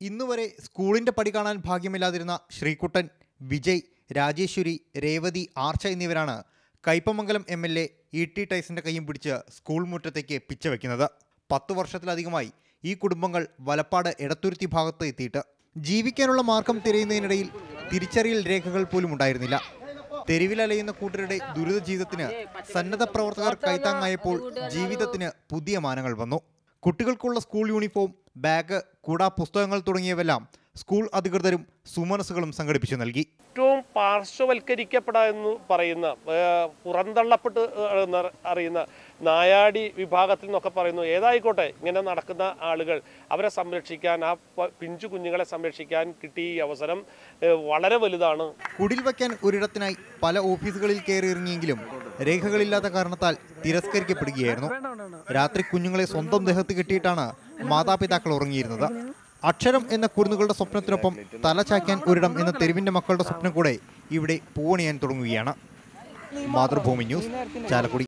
ഇന്നുവരെ സ്കൂളിന്റെ പടി കാണാൻ ഭാഗ്യമില്ലാതിരുന്ന ശ്രീകുട്ടൻ വിജയ് രാജേശ്വരി രേവതി ആർച്ച എന്നിവരാണ് Kaipamangalam M L A E T ടൈസന്റെ കൈയും പിടിച്ച് സ്കൂൾ മുറ്റത്തേക്ക് പിച്ചവെക്കുന്നത് പത്തു വർഷത്തിലധികമായി ഈ കുടുംബങ്ങൾ വലപ്പാട് എടത്തുരുത്തി ഭാഗത്ത് എത്തിയിട്ട് ജീവിക്കാനുള്ള മാർഗം തിരയുന്നതിനിടയിൽ തിരിച്ചറിയൽ രേഖകൾ പോലും ഉണ്ടായിരുന്നില്ല തെരുവിലലയുന്ന കൂട്ടരുടെ ദുരിത ജീവിതത്തിന് സന്നദ്ധ പ്രവർത്തകർ കൈത്താങ്ങായപ്പോൾ ജീവിതത്തിന് പുതിയ മാനങ്ങൾ വന്നു കുട്ടികൾക്കുള്ള സ്കൂൾ യൂണിഫോം ബാഗ് കുട പുസ്തകങ്ങൾ തുടങ്ങിയവെല്ലാം സ്കൂൾ അധികൃതരും സുമനസുകളും സംഘടിപ്പിച്ചു നൽകി ഏറ്റവും പാർശ്വവൽക്കരിക്കപ്പെടാ എന്ന് പറയുന്ന ഏഹ്, പുറന്തള്ളപ്പെട്ട് എന്ന് അറിയുന്ന നായാടി വിഭാഗത്തിൽ നിന്നൊക്കെ പറയുന്നു ഏതായിക്കോട്ടെ ഇങ്ങനെ നടക്കുന്ന ആളുകൾ അവരെ സംരക്ഷിക്കാൻ ആ പ- പിഞ്ചു കുഞ്ഞുങ്ങളെ സംരക്ഷിക്കാൻ കിട്ടിയ ഈ അവസരം ഏഹ്, വളരെ വലുതാണ് കുടിൽ വയ്ക്കാൻ ഒരിടത്തിനായി പല ഓഫീസുകളിൽ കയറിയിറങ്ങിയെങ്കിലും രേഖകളില്ലാത്ത കാരണത്താൽ തിരസ്കരിക്കപ്പെടുകയായിരുന്നു രാത്രി കുഞ്ഞുങ്ങളെ സ്വന്തം ദേഹത്ത് കെട്ടിയിട്ടാണ് മാതാപിതാക്കൾ ഉറങ്ങിയിരുന്നത് അക്ഷരം എന്ന കുരുന്നുകളുടെ സ്വപ്നത്തിനൊപ്പം തല ചായ്ക്കാൻ ഒരിടം എന്ന തെരുവിന്റെ മക്കളുടെ സ്വപ്നം കൂടെ ഇവിടെ പൂവണിയാൻ തുടങ്ങുകയാണ് മാതൃഭൂമി ന്യൂസ് ചാലക്കുടി